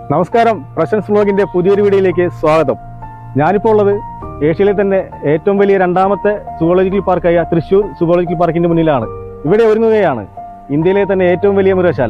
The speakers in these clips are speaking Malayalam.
നമസ്കാരം പ്രശൻസ് വ്ലോഗിന്റെ പുതിയൊരു വീഡിയോയിലേക്ക് സ്വാഗതം ഞാനിപ്പോൾ ഉള്ളത് ഏഷ്യയിലെ തന്നെ ഏറ്റവും വലിയ രണ്ടാമത്തെ സുവോളജിക്കൽ പാർക്കായ തൃശൂർ സുവോളജിക്കൽ പാർക്കിന്റെ മുന്നിലാണ് ഇവിടെ ഒരുങ്ങുകയാണ് ഇന്ത്യയിലെ തന്നെ ഏറ്റവും വലിയ മൃഗശാല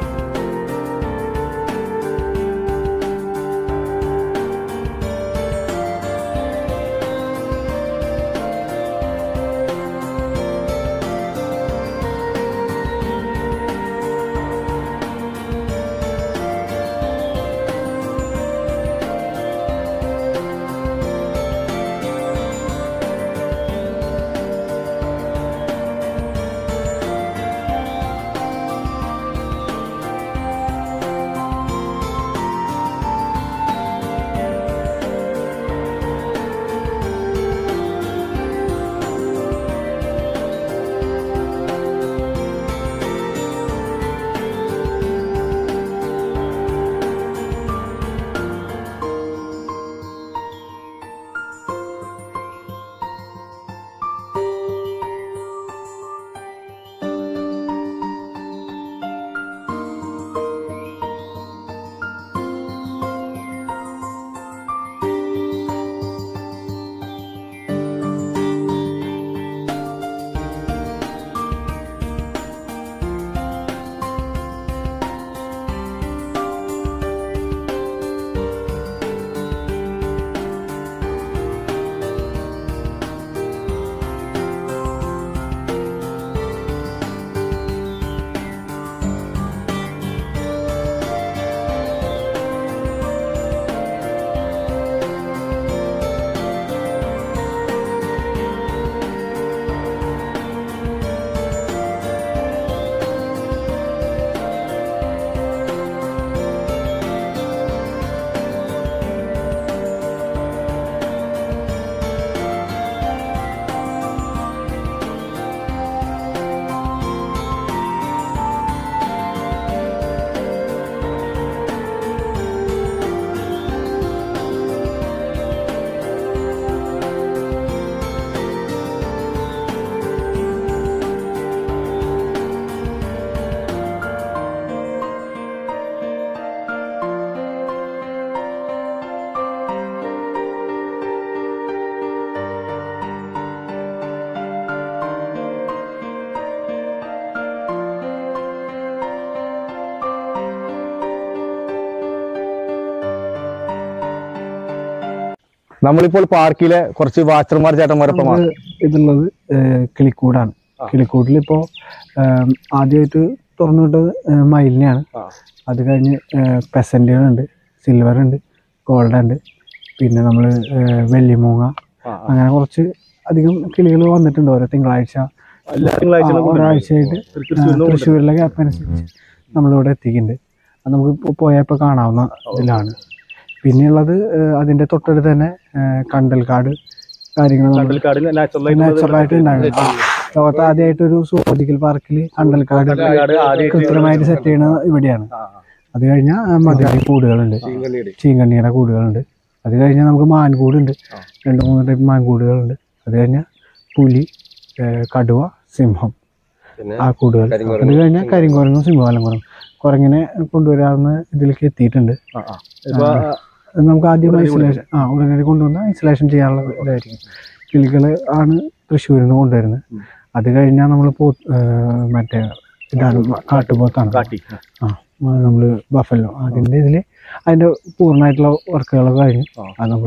നമ്മളിപ്പോൾ പാർക്കിലെ കുറച്ച് വാച്ചർമാർ ചേട്ടന്മാരൊപ്പമാണ് നമുക്ക് ഇതുള്ളത് ഏഹ് കിളിക്കൂടാണ് ആ. കിളിക്കൂടിൽ ഇപ്പോൾ ആദ്യമായിട്ട് തുറന്നു വിട്ടത് ഏഹ് മയിലിനെയാണ് ആ. അത് കഴിഞ്ഞ് പെസൻറ്റുകളുണ്ട് സിൽവർ ഉണ്ട് ഗോൾഡ് ഉണ്ട് പിന്നെ നമ്മൾ വെള്ളിമൂങ്ങ അങ്ങനെ കുറച്ച് അധികം കിളികൾ വന്നിട്ടുണ്ട് ഓരോ തിങ്കളാഴ്ച എല്ലാ ആ, തിങ്കളാഴ്ചകളും ഒരാഴ്ചയായിട്ട് തൃശ്ശൂരിൽ തൃശ്ശൂരിലെ ഗ്യാപ്പ് അനുസരിച്ച് നമ്മളിവിടെ എത്തിക്കുന്നുണ്ട് അത് നമുക്ക് ഇപ്പോൾ പോയപ്പോൾ കാണാവുന്ന ഇതിലാണ് പിന്നെയുള്ളത് ഏഹ് അതിൻ്റെ തൊട്ടടുത്ത് തന്നെ ഏഹ് കണ്ടൽക്കാട് കാര്യങ്ങൾ നമ്മൾ കണ്ടൽക്കാട് നാച്ചുറലായിട്ട് ഉണ്ടാകുന്നത് ലോകത്ത് ആദ്യമായിട്ട് ഒരു സുവോളജിക്കൽ പാർക്കിൽ കണ്ടൽക്കാട് കണ്ടൽക്കാട് ആദ്യമായിട്ട് കൃത്രിമമായിട്ട് സെറ്റ് ചെയ്യുന്നത് ഇവിടെയാണ് അത് കഴിഞ്ഞാൽ മതിയായി കൂടുകളുണ്ട് ചീങ്കണ്ണിയുടെ കൂടുകളുണ്ട് അത് കഴിഞ്ഞാൽ നമുക്ക് മാൻകൂടുണ്ട് ആ. രണ്ട് മൂന്ന് ടൈപ്പ് മാൻകൂടുകളുണ്ട് അത് കഴിഞ്ഞാൽ പുലി ഏഹ് കടുവ സിംഹം പിന്നെ ആ കൂടുകൾ അത് കഴിഞ്ഞാൽ കരിങ്കുരങ്ങും സിംഹവാലം കുരങ്ങും കുരങ്ങിനെ കൊണ്ടുവരാവുന്ന ഇതിലേക്ക് എത്തിയിട്ടുണ്ട് ഇപ്പൊ അത് നമുക്ക് ആദ്യം ഐസൊലേഷൻ ആ ഉടനടി കൊണ്ടുവന്ന് ഐസൊലേഷൻ ചെയ്യാനുള്ള ഇതായിരിക്കും കിളികൾ ആണ് തൃശ്ശൂരിൽ നിന്ന് കൊണ്ടുവരുന്നത് ഉം. അത് കഴിഞ്ഞാൽ നമ്മൾ പോ ഏഹ് മറ്റേ ഇതാണ് കാട്ടുപോത്താണ് കാട്ടി ആ നമ്മൾ ബഫല്ലോ അതിൻ്റെ ഇതിൽ അതിൻ്റെ പൂർണ്ണമായിട്ടുള്ള വർക്കുകളൊക്കെ കഴിഞ്ഞു ആ. അത് നമ്മൾ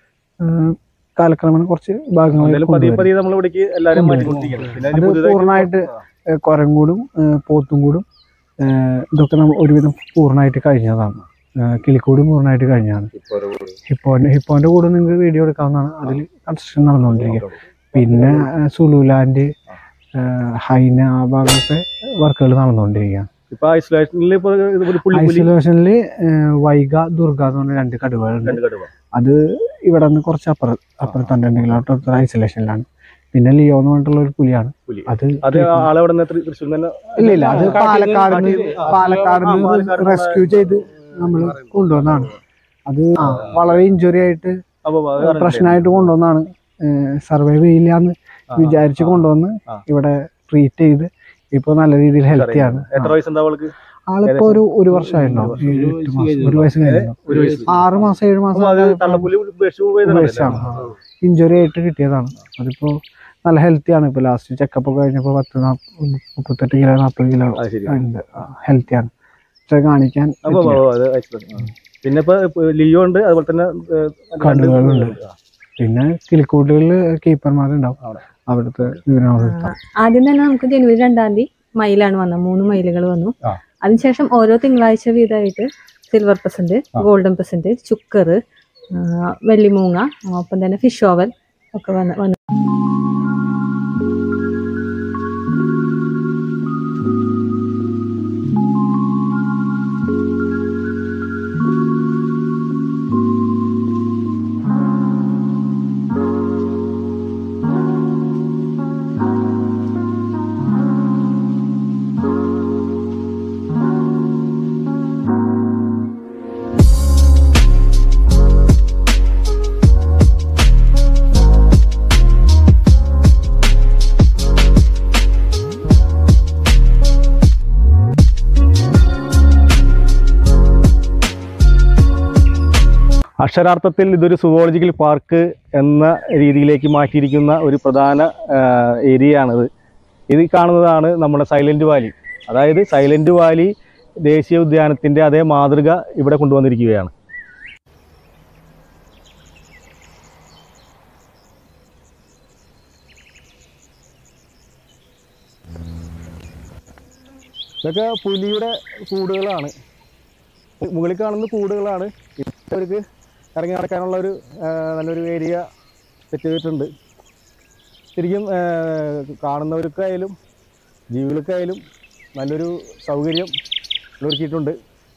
കാലക്രമേണ കുറച്ച് ഭാഗങ്ങൾ എന്തായാലും പതിയെ പതിയെ നമ്മൾ ഇവിടേക്ക് എല്ലാരും മാറ്റിക്കൊണ്ടിരിക്കുകയാണ് പിന്നെ അത് അതിന് പുതുതായിട്ട് പൂർണ്ണമായിട്ട് ഏഹ് കുരങ്ങൂടും ഏഹ് പോത്തും കൂടും ഏഹ് ഇതൊക്കെ നമ്മൾ ഒരുവിധം പൂർണ്ണമായിട്ട് കഴിഞ്ഞതാണ് ഏഹ് കിളിക്കൂടും പൂർണ്ണമായിട്ട് കഴിഞ്ഞതാണ് ഹിപ്പോന്റെ ഹിപ്പോന്റെ കൂടെ നിങ്ങൾക്ക് വീഡിയോ എടുക്കാവുന്നതാണ് അതിൽ കൺസ്ട്രക്ഷൻ നടന്നുകൊണ്ടിരിക്കുക പിന്നെ ഏഹ് സുലുലാൻഡ് ഏഹ് ഹൈന ആ ഭാഗത്തെ വർക്കുകൾ നടന്നുകൊണ്ടിരിക്കുകയാണ് ഇപ്പൊ ഐസൊലേഷനിൽ ഇപ്പൊ ഇത് ഒരു പുള്ളി പുലി ഐസൊലേഷനിൽ വൈഗ ദുർഗ എന്ന് പറഞ്ഞ രണ്ട് കടുവകളുണ്ട് രണ്ട് കടുവ അത് ഇവിടെ നിന്ന് കുറച്ച് അപ്പുറം അപ്പുറത്തുണ്ട് കിലോമീറ്റർ ഐസൊലേഷനിലാണ് പിന്നെ ലിയോ എന്ന് പറഞ്ഞിട്ടുള്ള ഒരു പുലിയാണ് പുലി അത് അത് ആളെ അവിടെ നിന്ന് തൃശ്ശൂർ തന്നെ ഇല്ല ഇല്ല അത് പാലക്കാട് ആ, പാലക്കാട് പാലക്കാട് റെസ്ക്യൂ ചെയ്ത് നമ്മൾ കൊണ്ടുവന്നതാണ് അത് ആ, വളരെ ഇഞ്ചുറി ആയിട്ട് അപ്പൊ അത് അറിയില്ല. പ്രശ്നമായിട്ട് കൊണ്ടുവന്നാണ് സർവൈവ് ചെയ്യില്ല എന്ന് ആ, വിചാരിച്ച് കൊണ്ടുവന്ന് ആ. ഇവിടെ ട്രീറ്റ് ചെയ്ത് ഇപ്പൊ നല്ല രീതിയിൽ ഹെൽത്തി ആണ് എത്ര വയസ്സുണ്ടാവും അവൾക്ക് ആളിപ്പോ ഒരു ഒരു വർഷമായിട്ടുണ്ടാവും ഏഴ് എട്ട് മാസം ഒരു വയസ്സ് കഴിഞ്ഞിട്ടുണ്ടാവും ഒരു വയസ്സ് ആറ് മാസം ഏഴ് മാസം അത് തള്ളപ്പുലി ഉപേക്ഷിച്ച് പോയതാണ് ഉപേക്ഷിച്ചാണ് ഇഞ്ചുറി ആയിട്ട് കിട്ടിയതാണ് അതിപ്പോ നല്ല ഹെൽത്തി ആണ് ഇപ്പൊ ലാസ്റ്റ് ചെക്കപ്പ് ഒക്കെ കഴിഞ്ഞപ്പോ പത്ത് നാപ്പ- മുപ്പത്തെട്ട് കിലോ നാൽപ്പത് കിലോ അത് ശരി ഉണ്ട് ഹെൽത്തി ആണ് പക്ഷെ കാണിക്കാൻ അപ്പൊ പറ്റില്ല. അത് അയച്ചിട്ടുണ്ട്. ആ. പിന്നെ ഇപ്പൊ ഇപ്പൊ ലിയോ ഉണ്ട് അതുപോലെ തന്നെ ഏഹ്, രണ്ട് കടുവകളുണ്ട്. പിന്നെ കിളിക്കൂട്ടുകളിൽ കീപ്പർമാരുണ്ടാവും അവിടെ. അവിടുത്തെ വിവരങ്ങൾ ആദ്യം തന്നെ നമുക്ക് ജനുവരി രണ്ടാം തീയതി മയിലാണ് വന്നത് മൂന്ന് മയിലുകൾ വന്നു ആ. അതിനുശേഷം ഓരോ തിങ്കളാഴ്ച വീതമായിട്ട് സിൽവർ പെസന്റ് ആ. ഗോൾഡൻ പെസന്റ് ചുക്കർ വെള്ളിമൂങ്ങ ഒപ്പം തന്നെ ഫിഷ് ഓവൽ ഒക്കെ വന്ന് വന്നു അക്ഷരാർത്ഥത്തിൽ ഇതൊരു സുവോളജിക്കൽ പാർക്ക് എന്ന രീതിയിലേക്ക് മാറ്റിയിരിക്കുന്ന ഒരു പ്രധാന ഏരിയയാണിത് ഇത് കാണുന്നതാണ് നമ്മുടെ സൈലന്റ് വാലി അതായത് സൈലന്റ് വാലി ദേശീയ ഉദ്യാനത്തിന്റെ അതേ മാതൃക ഇവിടെ കൊണ്ടുവന്നിരിക്കുകയാണ് ഇതൊക്കെ പുലിയുടെ കൂടുകളാണ് മുകളിൽ കാണുന്ന കൂടുകളാണ് അവർക്ക് ഇറങ്ങി നടക്കാനുള്ള ഒരു ആ, നല്ലൊരു ഏരിയ സെറ്റ് ചെയ്തിട്ടുണ്ട് ശരിക്കും ആ, കാണുന്നവർക്കായാലും ജീവികൾക്കായാലും നല്ലൊരു സൗകര്യം ഒരുക്കിയിട്ടുണ്ട്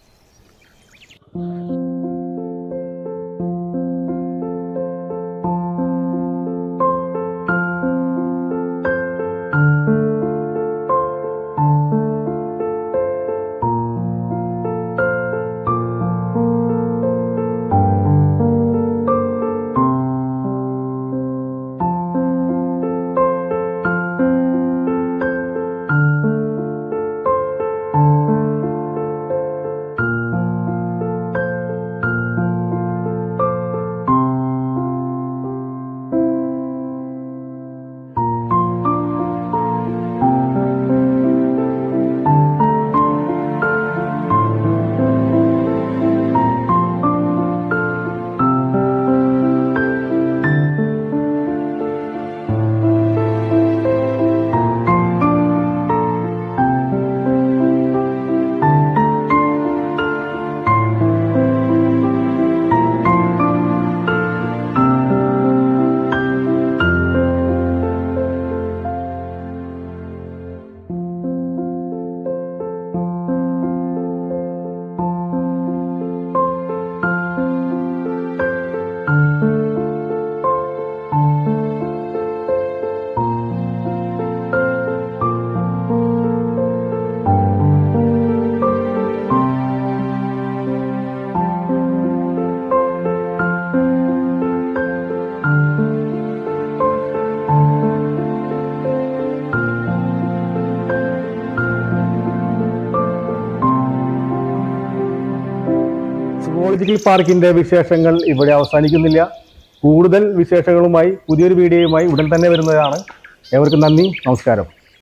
സുവോളജിക്കൽ പാർക്കിന്റെ വിശേഷങ്ങൾ ഇവിടെ അവസാനിക്കുന്നില്ല കൂടുതൽ വിശേഷങ്ങളുമായി പുതിയൊരു വീഡിയോയുമായി ഉടൻ തന്നെ വരുന്നതാണ് ഏവർക്കും നന്ദി നമസ്കാരം